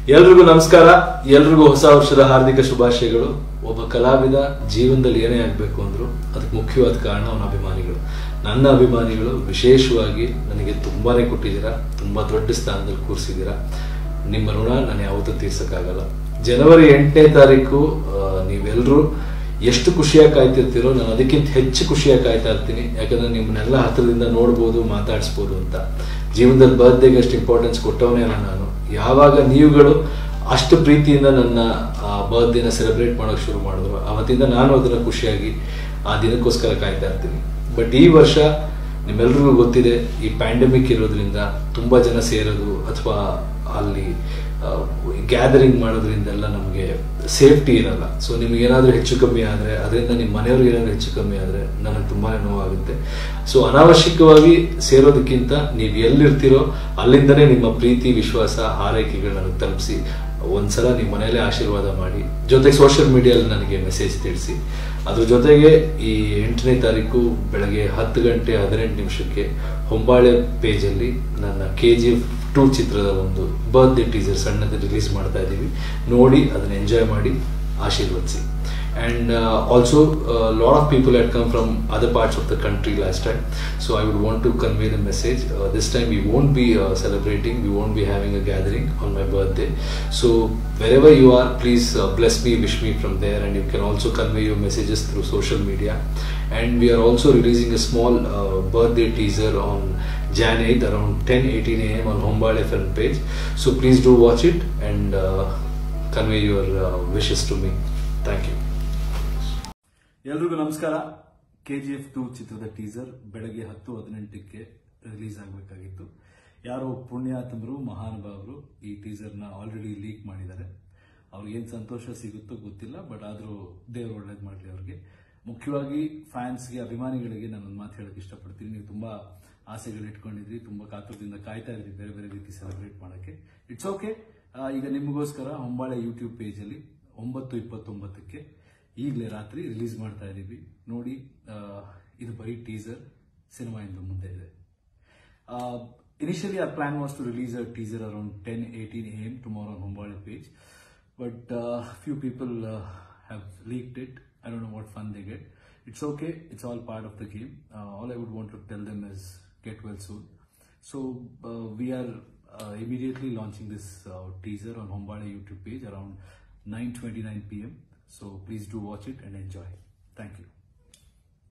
ಎಲ್ರಿಗೂ ನಮಸ್ಕಾರ ಎಲ್ರಿಗೂ ಹೊಸ ವರ್ಷದ ಹಾರ್ದಿಕ ಶುಭಾಶಯಗಳು ಒಬ್ಬ ಕಲಾವಿದ ಜೀವನದಲ್ಲಿ ಏನೇ ಆಗಬೇಕು ಅಂದ್ರು ಅದಕ್ಕೆ ಮುಖ್ಯವಾದ ಕಾರಣ ಅವನ ಅಭಿಮಾನಿಗಳು ನನ್ನ ಅಭಿಮಾನಿಗಳು ವಿಶೇಷವಾಗಿ ನನಗೆ ತುಂಬಾನೇ ಕೊಟ್ಟಿದ್ದೀರಾ ತುಂಬಾ ದೊಡ್ಡ ಸ್ಥಾನದಲ್ಲಿ ಕೂರಿಸಿದ್ದೀರಾ ನಿಮ್ಮ ಋಣ ನಾನು ಯಾವತ್ತೂ ತೀರ್ಸಕ್ಕಾಗಲ್ಲ ಜನವರಿ ಎಂಟನೇ ತಾರೀಕು ಆ, ನೀವೆಲ್ಲರೂ ಎಷ್ಟು ಖುಷಿಯಾಗಿ ಕಾಯ್ತಿರ್ತೀರೋ ನಾನು ಅದಕ್ಕಿಂತ ಹೆಚ್ಚು ಖುಷಿಯಾಗಿ ಕಾಯ್ತಾ ಇರ್ತೀನಿ ಯಾಕಂದ್ರೆ ನಿಮ್ಮನ್ನೆಲ್ಲ ಹತ್ರದಿಂದ ನೋಡ್ಬೋದು ಮಾತಾಡಿಸ್ಬೋದು ಅಂತ ಜೀವನದಲ್ಲಿ ಬರ್ತ್ಡೇಗೆ ಅಷ್ಟು ಇಂಪಾರ್ಟೆನ್ಸ್ ಕೊಟ್ಟವನೇ ಅಲ್ಲ ನಾನು ಯಾವಾಗ ನೀವುಗಳು ಅಷ್ಟು ಪ್ರೀತಿಯಿಂದ ನನ್ನ ಬರ್ತ್ಡೇನ ಸೆಲೆಬ್ರೇಟ್ ಮಾಡೋಕೆ ಶುರು ಮಾಡಿದ್ರು ಅವತ್ತಿಂದ ನಾನು ಅದನ್ನ ಖುಷಿಯಾಗಿ ಆ ದಿನಕ್ಕೋಸ್ಕರ ಕಾಯ್ತಾ ಇರ್ತೀನಿ ಬಟ್ ಈ ವರ್ಷ ನಿಮ್ಮೆಲ್ರಿಗೂ ಗೊತ್ತಿದೆ ಈ ಪ್ಯಾಂಡಮಿಕ್ ಇರೋದ್ರಿಂದ ತುಂಬಾ ಜನ ಸೇರೋದು ಅಥವಾ ಅಲ್ಲಿ ಗ್ಯಾದರಿಂಗ್ ಮಾಡೋದ್ರಿಂದೆಲ್ಲ ನಮಗೆ ಸೇಫ್ಟಿ ಇರಲ್ಲ ಸೊ ನಿಮ್ಗೆ ಏನಾದರೂ ಹೆಚ್ಚು ಕಮ್ಮಿ ಆದರೆ ಅದರಿಂದ ನಿಮ್ಮ ಮನೆಯವ್ರಿಗೆ ಏನಾದರೂ ಹೆಚ್ಚು ಕಮ್ಮಿ ಆದರೆ ನನಗೆ ತುಂಬಾ ನೋವಾಗುತ್ತೆ ಸೊ ಅನಾವಶ್ಯಕವಾಗಿ ಸೇರೋದಕ್ಕಿಂತ ನೀವು ಎಲ್ಲಿರ್ತೀರೋ ಅಲ್ಲಿಂದನೇ ನಿಮ್ಮ ಪ್ರೀತಿ ವಿಶ್ವಾಸ ಆರೈಕೆಗಳು ನನಗೆ ತಲುಪಿಸಿ ಒಂದ್ಸಲ ನಿಮ್ಮ ಮನೆಯಲ್ಲೇ ಆಶೀರ್ವಾದ ಮಾಡಿ ಜೊತೆಗೆ ಸೋಷಿಯಲ್ ಮೀಡಿಯಲ್ಲಿ ನನಗೆ ಮೆಸೇಜ್ ತಿಳಿಸಿ ಅದ್ರ ಜೊತೆಗೆ ಈ ಎಂಟನೇ ತಾರೀಕು ಬೆಳಗ್ಗೆ ಹತ್ತು ಗಂಟೆ ಹದಿನೆಂಟು ನಿಮಿಷಕ್ಕೆ ಹೊಂಬಾಳೆ ಪೇಜಲ್ಲಿ ನನ್ನ ಕೆ ಜಿ ಎಫ್ ಟೂ ಚಿತ್ರದ ಒಂದು ಬರ್ತ್ಡೇ ಟೀಸರ್ ಸಣ್ಣದ ರಿಲೀಸ್ ಮಾಡ್ತಾ ಇದ್ದೀವಿ ನೋಡಿ ಅದನ್ನ ಎಂಜಾಯ್ ಮಾಡಿ ಆಶೀರ್ವದಿಸಿ and uh, also a lot of people had come from other parts of the country last time so i would want to convey the message uh, this time we won't be uh, celebrating we won't be having a gathering on my birthday so wherever you are please uh, bless me wish me from there and you can also convey your messages through social media and we are also releasing a small uh, birthday teaser on jan 8th around 10 18 am on hombale film page so please do watch it and uh, convey your uh, wishes to me thank you ಎಲ್ರಿಗೂ ನಮಸ್ಕಾರ K G F two ಚಿತ್ರದ teaser ಬೆಳಗ್ಗೆ ಹತ್ತು ಹದಿನೆಂಟಕ್ಕೆ release ಆಗಬೇಕಾಗಿತ್ತು ಯಾರೋ ಪುಣ್ಯಾತಮರು ಮಹಾನುಭಾವರು ಈ ಟೀಸರ್ನ already leak ಮಾಡಿದ್ದಾರೆ ಅವ್ರಿಗೆ ಏನು ಸಂತೋಷ ಸಿಗುತ್ತೋ ಗೊತ್ತಿಲ್ಲ ಬಟ್ ಆದರೂ ದೇವ್ರು ಒಳ್ಳೇದು ಮಾಡಲಿ ಅವ್ರಿಗೆ ಮುಖ್ಯವಾಗಿ ಫ್ಯಾನ್ಸ್ಗೆ ಅಭಿಮಾನಿಗಳಿಗೆ ನಾನು ಒಂದು ಮಾತು ಹೇಳಕ್ಕೆ ಇಷ್ಟಪಡ್ತೀನಿ ನೀವು ತುಂಬಾ ಆಸೆಗಳು ಇಟ್ಕೊಂಡಿದ್ರಿ ತುಂಬಾ ಕಾತುರದಿಂದ ಕಾಯ್ತಾ ಇದ್ರಿ ಬೇರೆ ಬೇರೆ ರೀತಿ ಸೆಲೆಬ್ರೇಟ್ ಮಾಡೋಕ್ಕೆ ಇಟ್ಸ್ ಓಕೆ ಈಗ ನಿಮಗೋಸ್ಕರ ಹೊಂಬಾಳೆ ಯೂಟ್ಯೂಬ್ ಪೇಜಲ್ಲಿ ಒಂಬತ್ತು ಇಪ್ಪತ್ತೊಂಬತ್ತಕ್ಕೆ ಈಗಲೇ ರಾತ್ರಿ ರಿಲೀಸ್ ಮಾಡ್ತಾ ಇದ್ದೀವಿ ನೋಡಿ ಆ, ಇದು ಬರೀ ಟೀಸರ್ ಸಿನಿಮಾ ಇಂದು ಮುಂದೆ ಇದೆ initially our plan was to release a teaser around 10 18 am tomorrow on Hombale page but uh, few people uh, have leaked it i don't know what fun they get it's okay it's all part of the game uh, all i would want to tell them is get well soon so uh, we are uh, immediately launching this uh, teaser on Hombale YouTube page around 9:29 p.m. So please do watch it and enjoy. Thank you.